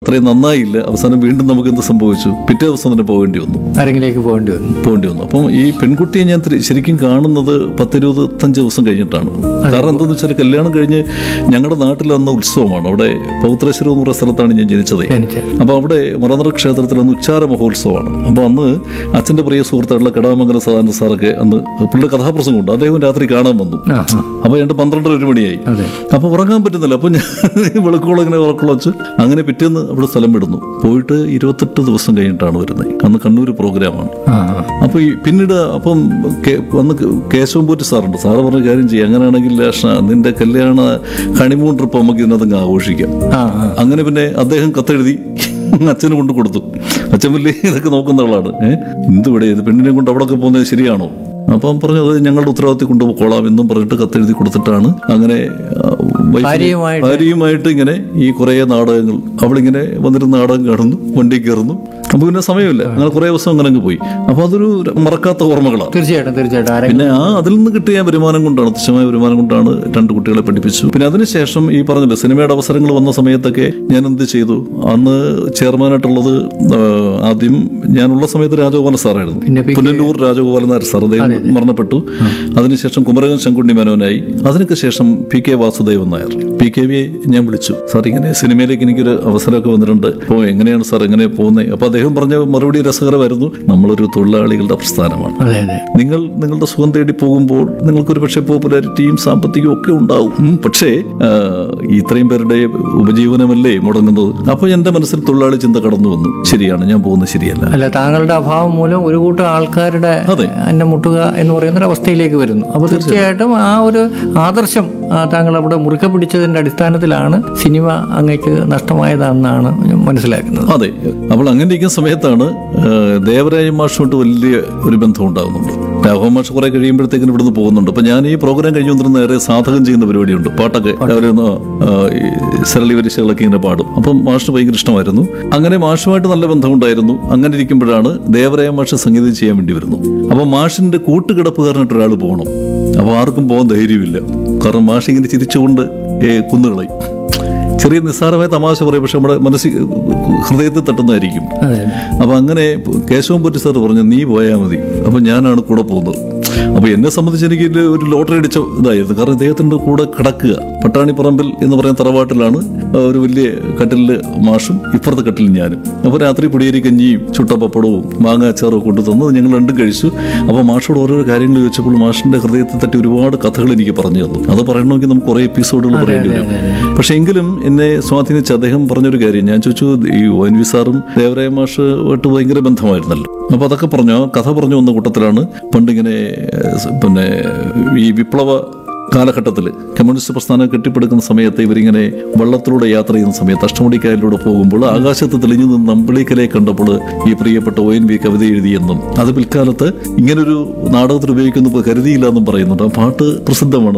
അത്രയും നന്നായില്ല അവസാനം വീണ്ടും നമുക്ക് എന്ത് സംഭവിച്ചു പിറ്റേ ദിവസം തന്നെ പോകേണ്ടി വന്നു ആരെങ്കിലേക്ക് പോകേണ്ടി വന്നു പോകേണ്ടി വന്നു അപ്പം ഈ പെൺകുട്ടിയെ ഞാൻ തിരി- ശരിക്കും കാണുന്നത് പത്തിരുപത്തഞ്ച് ദിവസം കഴിഞ്ഞിട്ടാണ് കാരണം എന്താണെന്ന് വെച്ചാൽ കല്യാണം കഴിഞ്ഞ് ഞങ്ങളുടെ നാട്ടിൽ വന്ന ഉത്സവമാണ് അവിടെ പൗത്രേശ്വരം എന്ന് പറയുന്ന സ്ഥലത്താണ് ഞാൻ ജനിച്ചത് ജനിച്ചത്. അപ്പോൾ അവിടെ മുറനറ ക്ഷേത്രത്തിൽ അന്ന് ഉച്ചാര മഹോത്സവമാണ് അപ്പോൾ അന്ന് അച്ഛൻ്റെ പ്രിയ സുഹൃത്തായിട്ടുള്ള കടാമംഗല സദാനന്ദ സാറൊക്കെ അന്ന് പുള്ളിയുടെ കഥാപ്രസംഗമുണ്ട് അദ്ദേഹം രാത്രി കാണാൻ വന്നു ആ ആ. അപ്പോൾ രണ്ട് പന്ത്രണ്ടര ഒരു മണിയായി അതെ അപ്പോൾ ഉറങ്ങാൻ പറ്റുന്നില്ല അപ്പോൾ ഞാൻ വെളുക്കോളം ഇങ്ങനെ ഉറക്കുളച്ച് അങ്ങനെ പിറ്റേന്ന് അവിടെ സ്ഥലം വിടുന്നു പോയിട്ട് ഇരുപത്തെട്ട് ദിവസം കഴിഞ്ഞിട്ടാണ് വരുന്നത് അന്ന് കണ്ണൂർ പ്രോഗ്രാമാണ് ആ ആ. അപ്പൊ ഈ പിന്നീട് അപ്പം കേ- വന്ന് കേശവൻ പോറ്റി സാറുണ്ട് സാറ് പറഞ്ഞ കാര്യം ചെയ്യും അങ്ങനെയാണെങ്കിൽ ലാഷ നിന്റെ കല്യാണ ഹണിമൂൺ ട്രിപ്പ് നമുക്ക് ഇതിനകത്ത് ആഘോഷിക്കാം ആ ആ. അങ്ങനെ പിന്നെ അദ്ദേഹം കത്തെഴുതി അച്ഛന് കൊണ്ട് കൊടുത്തു അച്ഛൻ വലിയ ഇതൊക്കെ നോക്കുന്ന ആളാണ് ഏഹ് എന്തുവിടെ ഇത് പെണ്ണിനെ കൊണ്ട് അവിടെയൊക്കെ പോകുന്നത് ശരിയാണോ അപ്പം പറഞ്ഞു അത് ഞങ്ങളുടെ ഉത്തരവാദിത്തം കൊണ്ടുപോയിക്കോളാം എന്നും പറഞ്ഞിട്ട് കത്തെഴുതി കൊടുത്തിട്ടാണ് അങ്ങനെ ആ, വൈഫിനെ- ഭാര്യയുമായിട്ട് ഭാര്യയുമായിട്ട് ഇങ്ങനെ ഈ കുറേ നാടകങ്ങൾ അവളിങ്ങനെ വന്നിരുന്ന് നാടകം കാണുന്നു വണ്ടി കയറുന്നു അപ്പൊ പിന്നെ സമയമില്ല അങ്ങനെ കുറേ ദിവസം അങ്ങനെ അങ്ങ് പോയി അപ്പൊ അതൊരു മറക്കാത്ത ഓർമ്മകളാണ് തീർച്ചയായിട്ടും തീർച്ചയായിട്ടും ആരെങ്കിലും പിന്നെ ആ അതിൽ നിന്ന് കിട്ടിയ വരുമാനം കൊണ്ടാണ് തുച്ഛമായ വരുമാനം കൊണ്ടാണ് രണ്ട് കുട്ടികളെ പഠിപ്പിച്ചു പിന്നെ അതിനുശേഷം ഈ പറഞ്ഞില്ല സിനിമയുടെ അവസരങ്ങൾ വന്ന സമയത്തൊക്കെ ഞാൻ എന്ത് ചെയ്തു അന്ന് ചെയർമാനായിട്ടുള്ളത് ആ, ആദ്യം ഞാനുള്ള സമയത്ത് രാജഗോപാലൻ സാറായിരുന്നു പിന്നെ പി. പുനലൂർ രാജഗോപാലൻ നായർ സാർ അദ്ദേഹം മരണപ്പെട്ടു അതിനുശേഷം കുമരകൻ ശങ്കുണ്ണി മേനോനായി അതിനൊക്കെ ശേഷം P K Vasudevan Nair P K വിയെ ഞാൻ വിളിച്ചു സാർ ഇങ്ങനെ സിനിമയിലേക്ക് എനിക്കൊരു അവസരമൊക്കെ വന്നിട്ടുണ്ട് അപ്പോൾ എങ്ങനെയാണ് സാർ എങ്ങനെ പോകുന്നത് അപ്പോൾ അദ്ദേഹം പറഞ്ഞ മറുപടി രസകരമായിരുന്നു നമ്മളൊരു തൊഴിലാളികളുടെ പ്രസ്ഥാനമാണ് അതെ അതെ നിങ്ങൾ നിങ്ങളുടെ സുഖം തേടി പോകുമ്പോൾ നിങ്ങൾക്കൊരു പക്ഷേ പോപ്പുലാരിറ്റിയും സാമ്പത്തികവും ഒക്കെ ഉണ്ടാവും ഉം, പക്ഷേ ആ, ഇത്രയും പേരുടെ ഉപജീവനമല്ലേ മുടങ്ങുന്നത് അപ്പോൾ എൻ്റെ മനസ്സിൽ തൊഴിലാളി ചിന്ത കടന്നു വന്നു ശരിയാണ് ഞാൻ പോകുന്നത് ശരിയല്ല അല്ല താങ്കളുടെ അഭാവം മൂലം ഒരു കൂട്ടം ആൾക്കാരുടെ അതെ. അന്നെ മുട്ടുക എന്ന് പറയുന്ന ഒരു അവസ്ഥയിലേക്ക് വരുന്നു അപ്പോൾ തീർച്ചയായിട്ടും ആ ഒരു ആദർശം ആ, താങ്കൾ അവിടെ മുറുക്കെ പിടിച്ചതിന്റെ അടിസ്ഥാനത്തിലാണ് സിനിമ അങ്ങേക്ക് നഷ്ടമായതാണെന്നാണ് ഞാൻ മനസ്സിലാക്കുന്നത് അതെ അപ്പോൾ അങ്ങനെ ഇരിക്കുന്ന സമയത്താണ് ആ, ദേവരായ മാഷുമായിട്ട് വലിയ ഒരു ബന്ധം ഉണ്ടാകുന്നുണ്ട് രാഘവ മാഷ് കുറെ കഴിയുമ്പോഴത്തേക്കിനും ഇവിടുന്ന് പോകുന്നുണ്ട് അപ്പൊ ഞാൻ ഈ പ്രോഗ്രാം കഴിഞ്ഞു വന്നിരുന്ന നേരെ സാധകം ചെയ്യുന്ന പരിപാടിയുണ്ട് പാട്ടൊക്കെ രാവിലെ ഒന്ന് ആ, ഈ സരളി വരിശകളൊക്കെ ഇങ്ങനെ പാടും അപ്പം മാഷിന് ഭയങ്കര ഇഷ്ടമായിരുന്നു അങ്ങനെ മാഷുമായിട്ട് നല്ല ബന്ധമുണ്ടായിരുന്നു അങ്ങനെ ഇരിക്കുമ്പോഴാണ് ദേവരായ മാഷ് സംഗീതം ചെയ്യാൻ വേണ്ടി വരുന്നു അപ്പൊ മാഷിന്റെ കൂട്ടുകിടപ്പുകാരനായിട്ട് ഒരാൾ പോകണം അപ്പോൾ ആർക്കും പോകാൻ ധൈര്യമില്ല കാരണം മാഷ് ഇങ്ങനെ ചിരിച്ചുകൊണ്ട് ഏ, കുന്നുകളയും ചെറിയ നിസ്സാരമായ തമാശ പറയും പക്ഷെ നമ്മുടെ മനസ്സിൽ ഹൃദയത്തിൽ തട്ടുന്നതായിരിക്കും അതെ അപ്പൊ അങ്ങനെ കേശവൻ പൊറ്റി സാർ പറഞ്ഞു നീ പോയാൽ മതി അപ്പൊ ഞാനാണ് കൂടെ പോകുന്നത് അപ്പൊ എന്നെ സംബന്ധിച്ച് എനിക്ക് ഇതില് ഒരു ലോട്ടറി അടിച്ച ഇതായിരുന്നു കാരണം ഇദ്ദേഹത്തിന്റെ കൂടെ കിടക്കുക പട്ടാണിപ്പറമ്പിൽ എന്ന് പറയുന്ന തറവാട്ടിലാണ് ആ, ഒരു വലിയ കട്ടിലില് മാഷും ഇപ്പുറത്തെ കട്ടിലിൽ ഞാനും അപ്പൊ രാത്രി പൊടിയേരി കഞ്ഞിയും ചുട്ട പപ്പടവും മാങ്ങാച്ചാറും കൊണ്ടു തന്നത് ഞങ്ങൾ രണ്ടും കഴിച്ചു അപ്പൊ മാഷോട് ഓരോരോ കാര്യങ്ങൾ ചോദിച്ചപ്പോൾ മാഷിന്റെ ഹൃദയത്തിൽ തട്ടി ഒരുപാട് കഥകൾ എനിക്ക് പറഞ്ഞു തന്നു അത് പറയണമെങ്കിൽ നമുക്ക് കുറെ എപ്പിസോഡുകൾ പറയേണ്ടി വരും പക്ഷെ എങ്കിലും എന്നെ സ്വാധീനിച്ച അദ്ദേഹം പറഞ്ഞൊരു കാര്യം ഞാൻ ചോദിച്ചു ഈ ഒ എൻ വി സാറും ദേവരായ മാഷുമായിട്ട് ഭയങ്കര ബന്ധമായിരുന്നല്ലോ അപ്പൊ അതൊക്കെ പറഞ്ഞു ആ കഥ പറഞ്ഞു വന്ന കൂട്ടത്തിലാണ് പണ്ടിങ്ങനെ ഏഹ്, പിന്നെ ഈ വിപ്ലവ കാലഘട്ടത്തിൽ കമ്മ്യൂണിസ്റ്റ് പ്രസ്ഥാനം കെട്ടിപ്പടുക്കുന്ന സമയത്ത് ഇവരിങ്ങനെ വള്ളത്തിലൂടെ യാത്ര ചെയ്യുന്ന സമയത്ത് അഷ്ടമുടിക്കായലിലൂടെ പോകുമ്പോൾ ആകാശത്ത് തെളിഞ്ഞു നിന്ന് നമ്പിളിക്കലെ കണ്ടപ്പോൾ ഈ പ്രിയപ്പെട്ട ഒ എൻ വി കവിത എഴുതിയെന്നും അത് പിൽക്കാലത്ത് ഇങ്ങനൊരു നാടകത്തിൽ ഉപയോഗിക്കുന്ന കരുതിയില്ല എന്നും പറയുന്നുണ്ട് ആ പാട്ട് പ്രസിദ്ധമാണ്